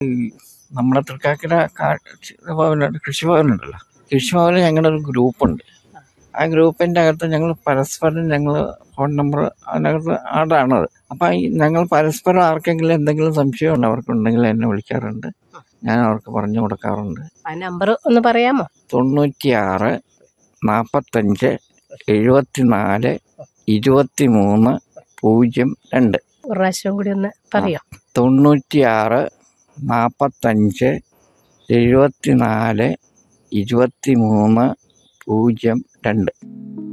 നമ്മുടെ തൃക്കാക്കര ഭവനുണ്ട് കൃഷിഭവനുണ്ടല്ലോ കൃഷിഭവനിൽ ഞങ്ങളുടെ ഒരു ഗ്രൂപ്പുണ്ട് ആ ഗ്രൂപ്പിൻ്റെ അകത്ത് ഞങ്ങൾ പരസ്പരം ഞങ്ങൾ ഫോൺ നമ്പർ അതിനകത്ത് ആടാണത് അപ്പം ഈ ഞങ്ങൾ പരസ്പരം ആർക്കെങ്കിലും എന്തെങ്കിലും സംശയം അവർക്കുണ്ടെങ്കിൽ എന്നെ വിളിക്കാറുണ്ട് ഞാൻ അവർക്ക് പറഞ്ഞു കൊടുക്കാറുണ്ട് ആ നമ്പർ ഒന്ന് പറയാമോ തൊണ്ണൂറ്റിയാറ് നാൽപ്പത്തഞ്ച് എഴുപത്തിനാല് ഇരുപത്തി മൂന്ന് പൂജ്യം രണ്ട് ഒരു പ്രാവശ്യം കൂടി ഒന്ന് പറയോ തൊണ്ണൂറ്റിയാറ് നാൽപ്പത്തഞ്ച് എഴുപത്തിനാല് ഇരുപത്തി മൂന്ന് പൂജ്യം രണ്ട്